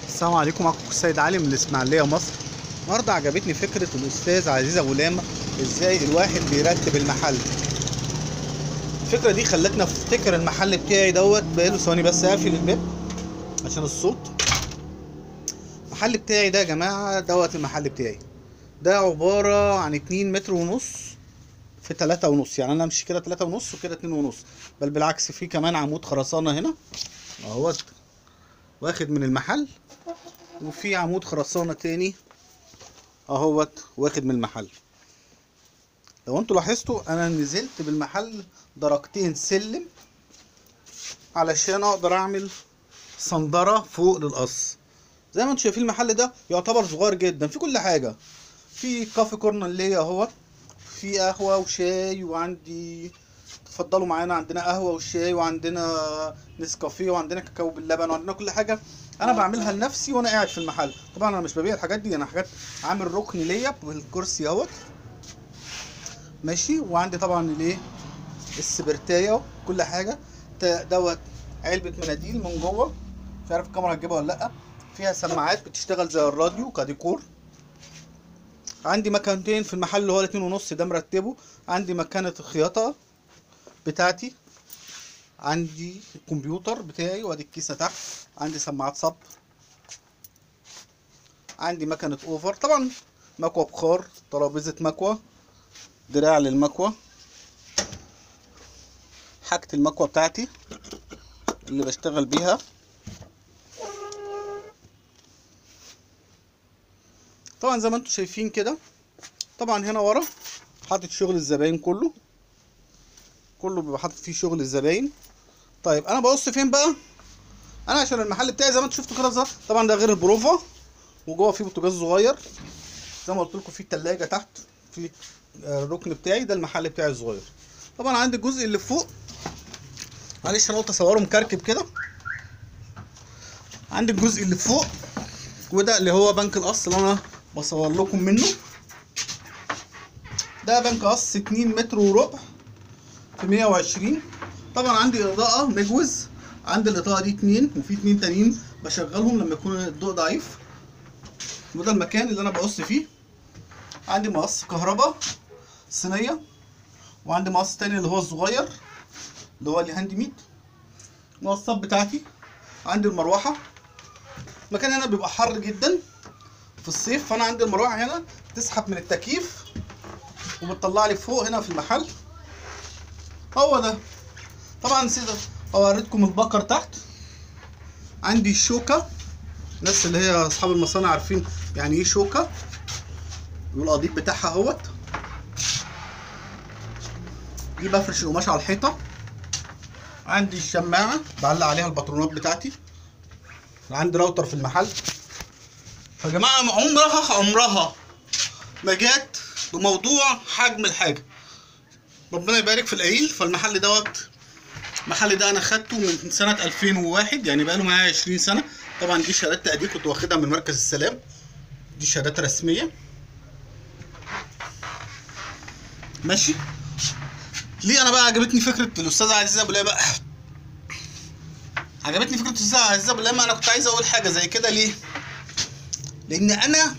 السلام عليكم معكم السيد علي من الاسماعيليه مصر النهارده عجبتني فكره الاستاذ عزيز ابو لامه ازاي الواحد بيرتب المحل الفكره دي خلتني افتكر المحل بتاعي دوت بقاله ثواني بس اقفل الباب عشان الصوت المحل بتاعي ده يا جماعه دوت المحل بتاعي ده عباره عن اتنين متر ونص في تلاتة ونص يعني انا امشي كده تلاتة ونص وكده اتنين ونص بل بالعكس في كمان عمود خرسانه هنا اهوت واخد من المحل وفي عمود خرسانة تاني اهوت واخد من المحل لو انتوا لاحظتوا انا نزلت بالمحل درجتين سلم علشان اقدر اعمل صندرة فوق للقص زي ما انتوا شايفين المحل ده يعتبر صغير جدا في كل حاجة في كافي كورنر ليا اهوت في قهوة وشاي وعندي اتفضلوا معانا عندنا قهوة وشاي وعندنا نسكافيه وعندنا كاكاو باللبن وعندنا كل حاجة انا بعملها لنفسي وانا قاعد في المحل طبعا انا مش ببيع الحاجات دي انا حاجات عامل ركن ليا بالكرسي اهوت ماشي وعندي طبعا الايه السبرتايه كل حاجه تا- دوت علبه مناديل من جوه مش عارف الكاميرا هتجيبها ولا لا فيها سماعات بتشتغل زي الراديو كديكور عندي مكانتين في المحل اللي هو الاتنين ونص ده مرتبه عندي مكانة الخياطة بتاعتي عندي الكمبيوتر بتاعي وادي الكيسة تحت عندي سماعات صب عندي مكنة اوفر طبعا مكوى بخار ترابيزة مكوى دراع للمكوى حاجة المكوى بتاعتي اللي بشتغل بيها طبعا زي ما انتم شايفين كده طبعا هنا ورا حاطط شغل الزباين كله كله بيبقى حاطط فيه شغل الزباين طيب انا ببص فين بقى انا عشان المحل بتاعي زي ما انتم شفتوا كده ظهر طبعا ده غير البروفا وجوه فيه بوتاجاز صغير زي ما قلت لكم في التلاجة تحت في آه، الركن بتاعي ده المحل بتاعي الصغير طبعا عندي الجزء اللي فوق معلش انا قلت اصوره مكركب كده عندي الجزء اللي فوق وده اللي هو بنك القص اللي انا بصور لكم منه ده بنك قص 2 متر وربع في 120 طبعا عندي اضاءة مجوز عندي الاضاءة دي اتنين وفي اتنين تانيين بشغلهم لما يكون الضوء ضعيف وده المكان اللي انا بقص فيه عندي مقص كهرباء صينية وعندي مقص تاني اللي هو الصغير اللي هو الهاند ميد المقصات بتاعتي عندي المروحة المكان هنا بيبقى حر جدا في الصيف فانا عندي المروحة هنا تسحب من التكييف وبتطلع لي فوق هنا في المحل هو ده طبعا نسيت اوريكم البكر تحت عندي الشوكة الناس اللي هي اصحاب المصانع عارفين يعني ايه شوكة والقضيب بتاعها اهوت دي بفرش القماش على الحيطة عندي الشماعة بعلق عليها الباترونات بتاعتي عندي راوتر في المحل فيا جماعة عمرها عمرها ما جت بموضوع حجم الحاجة ربنا يبارك في القليل فالمحل دوت المحل ده انا خدته من سنة 2001 يعني بقاله معايا 20 سنة طبعا دي شهادات تقدير كنت واخدها من مركز السلام دي شهادات رسمية ماشي ليه انا بقى عجبتني فكرة الاستاذ عزيز ابو بقى عجبتني فكرة الاستاذ عزيز ابو انا كنت عايز اقول حاجة زي كده ليه لان انا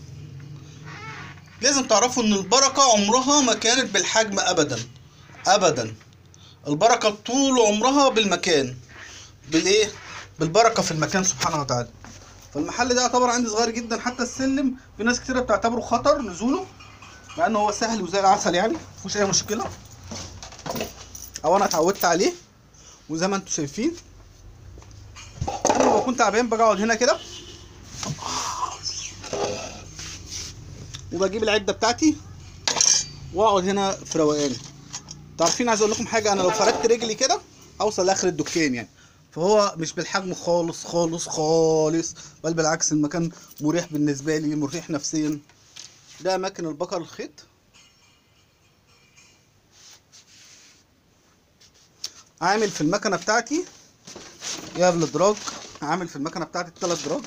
لازم تعرفوا ان البركة عمرها ما كانت بالحجم ابدا ابدا البركة طول عمرها بالمكان بالايه بالبركة في المكان سبحانه وتعالى فالمحل ده يعتبر عندي صغير جدا حتى السلم في ناس كتيرة بتعتبره خطر نزوله مع انه هو سهل وزي العسل يعني مفيهوش اي مشكلة او انا اتعودت عليه وزي ما انتم شايفين انا لما بكون تعبان باجي اقعد هنا كده وبجيب العده بتاعتي واقعد هنا في روقان تعرفين عايز اقول لكم حاجه انا لو فردت رجلي كده اوصل لاخر الدكان يعني فهو مش بالحجم خالص خالص خالص بل بالعكس المكان مريح بالنسبه لي مريح نفسيا ده اماكن البقر الخيط عامل في المكنه بتاعتي يا بالادراج عامل في المكنه بتاعتي الثلاث دراج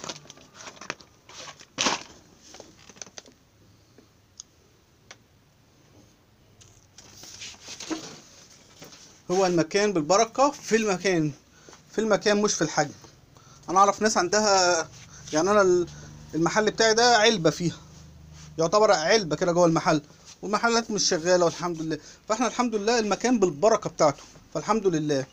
هو المكان بالبركة في المكان في المكان مش في الحجم انا اعرف ناس عندها يعني انا ال- المحل بتاعي ده علبه فيها يعتبر علبه كده جوه المحل والمحلات مش شغاله والحمد لله فاحنا الحمد لله المكان بالبركه بتاعته فالحمد لله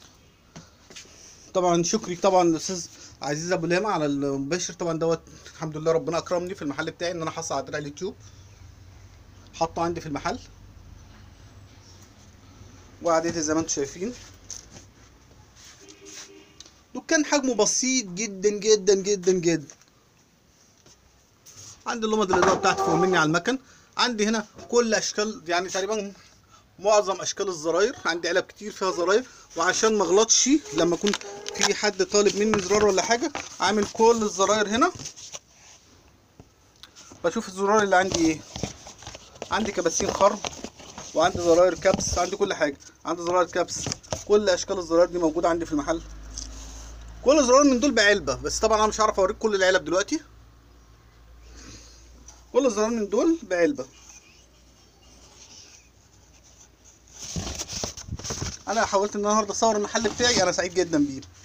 طبعا شكري طبعا الاستاذ عزيز ابو لامع على المباشر طبعا دوت الحمد لله ربنا اكرمني في المحل بتاعي ان انا حصل على دراع اليوتيوب حاطه عندي في المحل وقعدتي زي ما انتم شايفين دكان حجمه بسيط جدا جدا جدا جدا عندي اللمض الاضاءه بتاعتي فوق مني على المكن عندي هنا كل اشكال يعني تقريبا معظم اشكال الزراير عندي علب كتير فيها زراير وعشان ما اغلطش لما اكون في حد طالب مني زرار ولا حاجه عامل كل الزراير هنا بشوف الزرار اللي عندي ايه عندي كباسين خرم وعندي زراير كبس عندي كل حاجه عندي زراير كبس كل اشكال الزراير دي موجوده عندي في المحل كل زرار من دول بعلبه بس طبعا انا مش هعرف اوريك كل العلب دلوقتي كل زرار من دول بعلبه انا حاولت ان انا النهارده اصور المحل بتاعي انا سعيد جدا بيه